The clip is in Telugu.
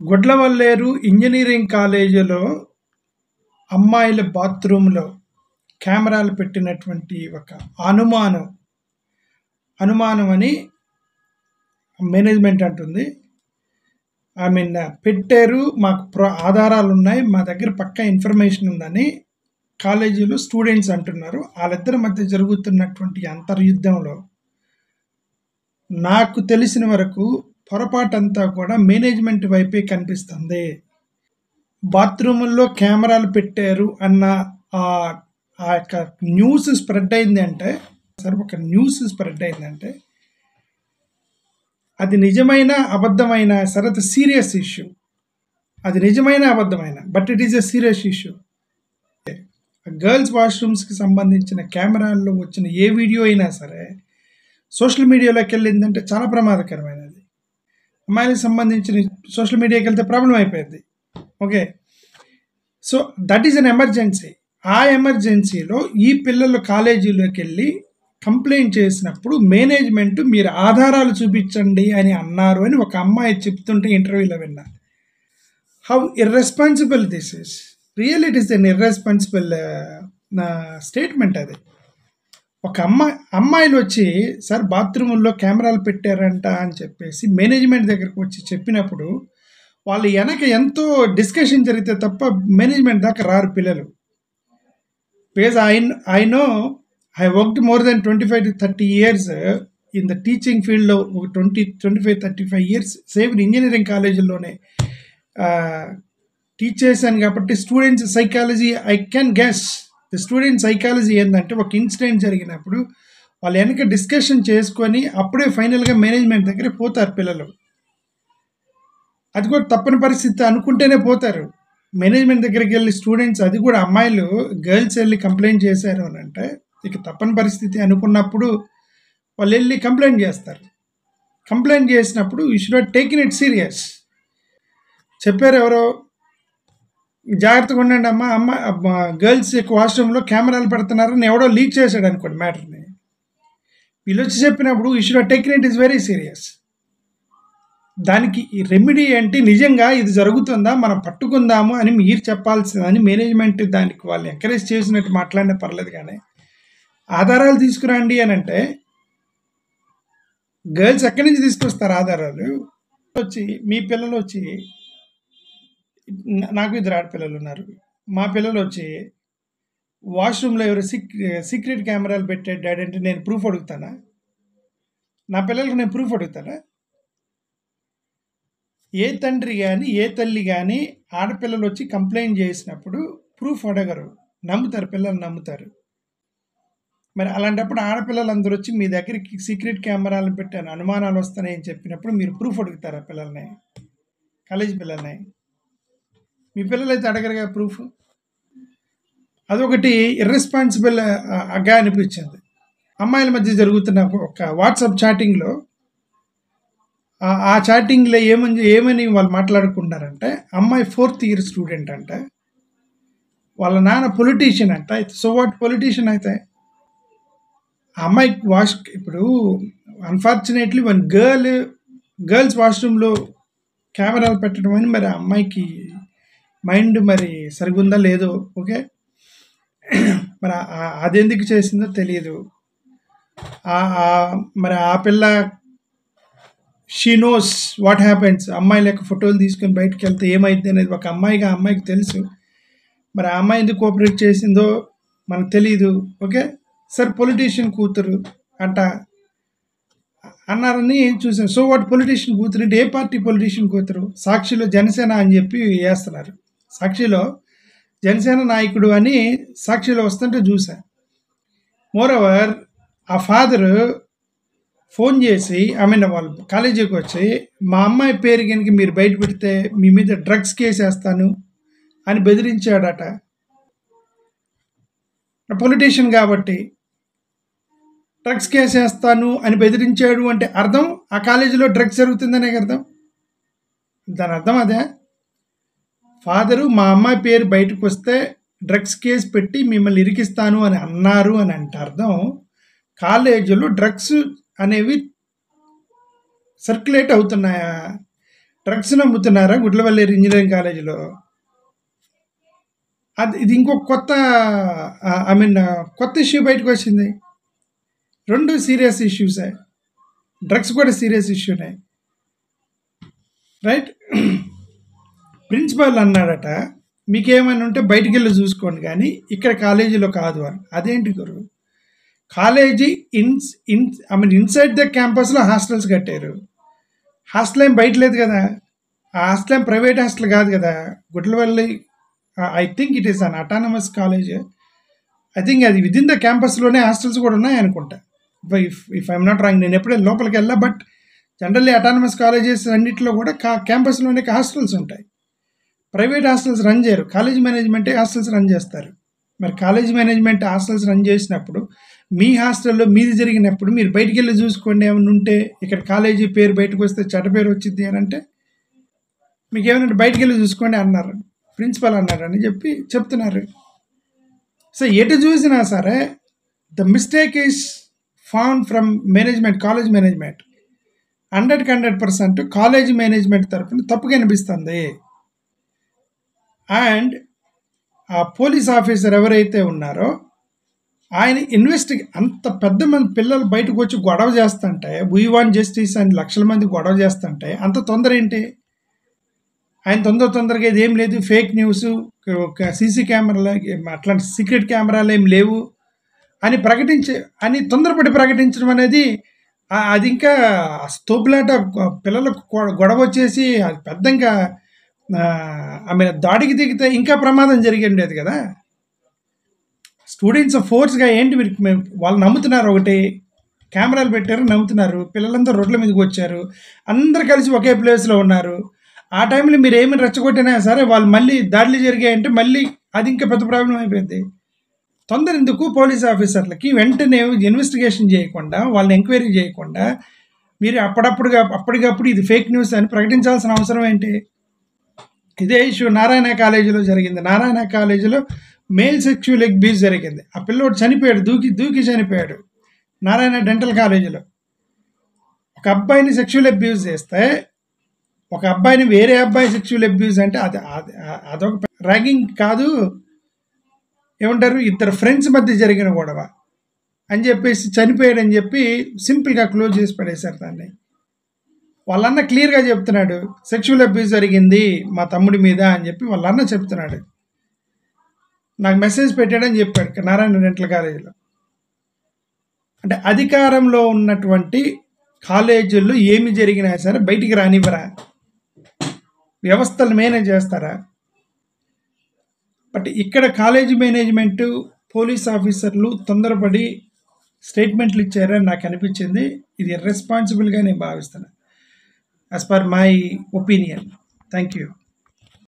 గుడ్లవల్లేరు ఇంజనీరింగ్ కాలేజీలో అమ్మాయిల బాత్రూంలో కెమెరాలు పెట్టినటువంటి ఒక అనుమానం అనుమానం అని మేనేజ్మెంట్ అంటుంది ఐ మీన్ పెట్టారు మాకు ప్ర ఆధారాలు ఉన్నాయి మా దగ్గర పక్కా ఇన్ఫర్మేషన్ ఉందని కాలేజీలో స్టూడెంట్స్ అంటున్నారు వాళ్ళిద్దరి మధ్య జరుగుతున్నటువంటి అంతర్యుద్ధంలో నాకు తెలిసిన వరకు పొరపాటంతా కూడా మేనేజ్మెంట్ వైపే కనిపిస్తుంది బాత్రూముల్లో కెమెరాలు పెట్టారు అన్న ఆ ఆ యొక్క న్యూస్ స్ప్రెడ్ అయింది అంటే సరే ఒక న్యూస్ స్ప్రెడ్ అయిందంటే అది నిజమైన అబద్ధమైన సరే అది సీరియస్ ఇష్యూ అది నిజమైన అబద్ధమైన but it is a serious issue girls వాష్రూమ్స్కి సంబంధించిన కెమెరాల్లో వచ్చిన ఏ వీడియో అయినా సరే సోషల్ మీడియాలోకి వెళ్ళిందంటే చాలా ప్రమాదకరమైనది అమ్మాయిలకు సంబంధించిన సోషల్ మీడియాకి వెళ్తే ప్రాబ్లం అయిపోయింది okay so that is an emergency ఆ ఎమర్జెన్సీలో ఈ పిల్లలు కాలేజీలోకి వెళ్ళి కంప్లైంట్ చేసినప్పుడు మేనేజ్మెంట్ మీరు ఆధారాలు చూపించండి అని అన్నారు అని ఒక అమ్మాయి చెప్తుంటే ఇంటర్వ్యూలో విన్నా how irresponsible this is real it is an irresponsible statement అది ఒక అమ్మాయి అమ్మాయిలు వచ్చి సార్ బాత్రూముల్లో కెమెరాలు పెట్టారంట అని చెప్పేసి మేనేజ్మెంట్ దగ్గరకు వచ్చి చెప్పినప్పుడు వాళ్ళు వెనక ఎంతో డిస్కషన్ జరిగితే తప్ప మేనేజ్మెంట్ దాకా రారు పిల్లలు because I I know I worked more than twenty five to thirty years in the teaching ఫీల్డ్లో ఒక twenty twenty five thirty five years same engineering కాలేజీల్లోనే టీచ్ చేశాను కాబట్టి students psychology I can guess the student psychology ఏంటంటే ఒక ఇన్సిడెంట్ జరిగినప్పుడు వాళ్ళు వెనక డిస్కషన్ చేసుకొని అప్పుడే ఫైనల్గా మేనేజ్మెంట్ దగ్గర పోతారు పిల్లలు అది కూడా తప్పని పరిస్థితి అనుకుంటేనే పోతారు మేనేజ్మెంట్ దగ్గరికి వెళ్ళి స్టూడెంట్స్ అది కూడా అమ్మాయిలు గర్ల్స్ వెళ్ళి కంప్లైంట్ చేశారు అని అంటే ఇక తప్పని పరిస్థితి అనుకున్నప్పుడు వాళ్ళు వెళ్ళి కంప్లైంట్ చేస్తారు కంప్లైంట్ చేసినప్పుడు you should taking it serious చెప్పారు ఎవరో జాగ్రత్తగా ఉండండి అమ్మ అమ్మ గర్ల్స్ వాష్రూమ్లో కెమెరాలు పెడుతున్నారని ఎవడో లీక్ చేశాడు అనుకోండి మ్యాటర్ని వీళ్ళు వచ్చి చెప్పినప్పుడు you should taking it is very serious దానికి ఈ రెమెడీ ఏంటి నిజంగా ఇది జరుగుతుందా మనం పట్టుకుందాము అని మీరు చెప్పాల్సిందని మేనేజ్మెంట్ దానికి వాళ్ళు ఎంకరేజ్ చేసినట్టు మాట్లాడినా పర్లేదు కానీ ఆధారాలు తీసుకురండి అని అంటే గర్ల్స్ ఎక్కడి నుంచి తీసుకొస్తారు ఆధారాలు వచ్చి మీ పిల్లలు వచ్చి నాకు ఇద్దరు ఆడపిల్లలు ఉన్నారు మా పిల్లలు వచ్చి వాష్రూమ్లో ఎవరు సీక్ సీక్రెట్ కెమెరాలు పెట్టాడు డాడీ అంటే నేను ప్రూఫ్ అడుగుతానా నా పిల్లలకు నేను ప్రూఫ్ అడుగుతానా ఏ తండ్రి కానీ ఏ తల్లి కానీ ఆడపిల్లలు వచ్చి కంప్లైంట్ చేసినప్పుడు ప్రూఫ్ అడగరు నమ్ముతారు పిల్లలు నమ్ముతారు మరి అలాంటప్పుడు ఆడపిల్లలు అందరూ వచ్చి మీ దగ్గరికి సీక్రెట్ కెమెరాలు పెట్టాను అనుమానాలు వస్తాయని చెప్పినప్పుడు మీరు ప్రూఫ్ అడుగుతారా పిల్లల్ని కాలేజ్ పిల్లల్ని మీ పిల్లలు అయితే అడగరుగా ప్రూఫ్ అదొకటి ఇర్రెస్పాన్సిబుల్ అగా అనిపించింది అమ్మాయిల మధ్య జరుగుతున్న ఒక వాట్సాప్ చాటింగ్లో ఆ చాటింగ్లో ఏమని ఏమని వాళ్ళు మాట్లాడుకుంటున్నారంటే అమ్మాయి ఫోర్త్ ఇయర్ స్టూడెంట్ అంట వాళ్ళ నాన్న పొలిటీషియన్ అంట సో వాట్ పొలిటీషియన్ అయితే ఆ అమ్మాయి వాష్ ఇప్పుడు అన్ఫార్చునేట్లీ వన్ గర్ల్ గర్ల్స్ వాష్రూమ్లో కెమెరాలు పెట్టడం అని మరి ఆ అమ్మాయికి మైండ్ మరి సరిగుందా లేదో ఓకే మరి అది ఎందుకు చేసిందో తెలియదు మరి ఆ పిల్ల షీ నోస్ వాట్ హ్యాపెన్స్ అమ్మాయిల యొక్క ఫోటోలు తీసుకొని బయటకు వెళ్తే ఏమైంది అనేది ఒక అమ్మాయిగా అమ్మాయికి తెలుసు మరి ఆ అమ్మాయి ఎందుకు కోఆపరేట్ చేసిందో మనకు తెలియదు ఓకే సార్ పొలిటీషియన్ కూతురు అంట అన్నారని చూసాను సో వాట్ పొలిటీషియన్ కూతురు అంటే ఏ పార్టీ పొలిటీషియన్ కూతురు సాక్షిలో జనసేన అని చెప్పి వేస్తున్నారు సాక్షిలో జనసేన నాయకుడు అని సాక్షిలో వస్తుంటే చూసా మోరవర్ ఆ ఫాదరు ఫోన్ చేసి ఐ మీన్ వాళ్ళు కాలేజీకి వచ్చి మా అమ్మాయి పేరు కనుక మీరు బయట పెడితే మీ మీద డ్రగ్స్ కేసు వేస్తాను అని బెదిరించాడట పొలిటీషియన్ కాబట్టి డ్రగ్స్ కేసు వేస్తాను అని బెదిరించాడు అంటే అర్థం ఆ కాలేజీలో డ్రగ్స్ జరుగుతుందనే అర్థం దాని అర్థం అదే ఫాదరు మా అమ్మాయి పేరు బయటకు వస్తే డ్రగ్స్ కేసు పెట్టి మిమ్మల్ని ఇరికిస్తాను అని అన్నారు అని అంటే అర్థం కాలేజీలో డ్రగ్స్ అనేవి సర్క్యులేట్ అవుతున్నాయా డ్రగ్స్ అమ్ముతున్నారా గుడ్లవల్లేరు ఇంజనీరింగ్ కాలేజీలో అది ఇది ఇంకో కొత్త ఐ మీన్ కొత్త ఇష్యూ బయటకు వచ్చింది రెండు సీరియస్ ఇష్యూసే డ్రగ్స్ కూడా సీరియస్ ఇష్యూనే రైట్ ప్రిన్సిపాల్ అన్నాడట మీకేమైనా ఉంటే బయటికి వెళ్ళి చూసుకోండి కానీ ఇక్కడ కాలేజీలో కాదు అని అదేంటి గురు కాలేజీ ఇన్స్ in I mean inside the క్యాంపస్లో హాస్టల్స్ కట్టారు హాస్టల్ ఏం బయట లేదు కదా ఆ హాస్టల్ ఏం ప్రైవేట్ హాస్టల్ కాదు కదా Gudlavalli I think it is an autonomous college I think అది విత్ ఇన్ ద క్యాంపస్లోనే హాస్టల్స్ కూడా ఉన్నాయి అనుకుంటా if if I'm not wrong నేను ఎప్పుడే లోపలికి వెళ్ళా బట్ జనరల్లీ అటానమస్ కాలేజెస్ అన్నింటిలో కూడా కా క్యాంపస్లోనే హాస్టల్స్ ఉంటాయి ప్రైవేట్ హాస్టల్స్ రన్ చేయరు కాలేజ్ మేనేజ్మెంటే హాస్టల్స్ రన్ చేస్తారు మరి కాలేజ్ మేనేజ్మెంట్ హాస్టల్స్ రన్ చేసినప్పుడు మీ హాస్టల్లో మీది జరిగినప్పుడు మీరు బయటికి వెళ్ళి చూసుకోండి ఏమైనా ఉంటే ఇక్కడ కాలేజీ పేరు బయటకు వస్తే చెడ్డ పేరు వచ్చింది అని అంటే మీకు ఏమైనా బయటికి వెళ్ళి చూసుకోండి అన్నారు ప్రిన్సిపల్ అన్నారు అని చెప్పి చెప్తున్నారు సో ఎటు చూసినా సరే the mistake is found from management college management హండ్రెడ్కి హండ్రెడ్ పర్సెంట్ కాలేజ్ మేనేజ్మెంట్ తరఫున తప్పుగా అనిపిస్తుంది అండ్ ఆ పోలీస్ ఆఫీసర్ ఎవరైతే ఉన్నారో ఆయన ఇన్వెస్టిగే అంత పెద్ద మంది పిల్లలు బయటకు వచ్చి గొడవ చేస్తుంటే వీ వాన్ జస్టిస్ అని లక్షల మంది గొడవ చేస్తుంటే అంత తొందర ఏంటి ఆయన తొందర తొందరగా ఇది ఏం లేదు ఫేక్ న్యూస్ ఒక సీసీ కెమెరాలు అట్లాంటి సీక్రెట్ కెమెరాలు ఏం లేవు అని ప్రకటించే అని తొందరపడి ప్రకటించడం అనేది ఆ- అది ఇంకా స్తోపులాట పిల్లలకు గొ- గొడవ వచ్చేసి అది పెద్ద ఇంకా ఆమె దాడికి దిగితే ఇంకా ప్రమాదం జరిగి ఉండేది కదా స్టూడెంట్స్ ఫోర్స్గా ఏంటి మీరు మేము- వాళ్ళు నమ్ముతున్నారు ఒకటి కెమెరాలు పెట్టారు నమ్ముతున్నారు పిల్లలంతా రోడ్ల మీదకి వచ్చారు అందరు కలిసి ఒకే ప్లేస్లో ఉన్నారు ఆ టైంలో మీరు ఏమి రెచ్చగొట్టినా సరే వాళ్ళు మళ్ళీ దాడులు జరిగాయంటే మళ్ళీ అది ఇంకా పెద్ద ప్రాబ్లం అయిపోయింది తొందర ఎందుకు పోలీస్ ఆఫీసర్లకి వెంటనే ఇన్వెస్టిగేషన్ చేయకుండా వాళ్ళని ఎంక్వైరీ చేయకుండా మీరు అప్పుడప్పుడుగా అప్పటికప్పుడు ఇది ఫేక్ న్యూస్ అని ప్రకటించాల్సిన అవసరం ఏంటి ఇదే ఇష్యూ నారాయణ కాలేజీలో జరిగింది నారాయణ కాలేజీలో మేల్ సెక్చువల్ అబ్యూస్ జరిగింది ఆ పిల్లోడు చనిపోయాడు దూకి దూకి చనిపోయాడు నారాయణ డెంటల్ కాలేజీలో ఒక అబ్బాయిని సెక్షువల్ అబ్యూస్ చేస్తే ఒక అబ్బాయిని వేరే అబ్బాయి సెక్షువల్ అబ్యూస్ అంటే అది అది- అదొక ర్యాగింగ్ కాదు ఏమంటారు ఇద్దరు ఫ్రెండ్స్ మధ్య జరిగిన గొడవ అని చెప్పేసి చనిపోయాడని చెప్పి సింపుల్గా క్లోజ్ చేసి పడేశారు దాన్ని వాళ్ళన్న క్లియర్గా చెప్తున్నాడు సెక్షువల్ అబ్యూస్ జరిగింది మా తమ్ముడి మీద అని చెప్పి వాళ్ళన్న చెప్తున్నాడు నాకు మెసేజ్ పెట్టాడని చెప్పాడు నారాయణ డెంటల్ కాలేజీలో అంటే అధికారంలో ఉన్నటువంటి కాలేజీల్లో ఏమి జరిగినా సరే బయటికి రానివ్వరా వ్యవస్థలు మేనేజ్ చేస్తారా బట్ ఇక్కడ కాలేజీ మేనేజ్మెంట్ పోలీస్ ఆఫీసర్లు తొందరపడి స్టేట్మెంట్లు ఇచ్చారని నాకు అనిపించింది ఇది రెస్పాన్సిబుల్గా నేను భావిస్తున్నాను as per my opinion thank you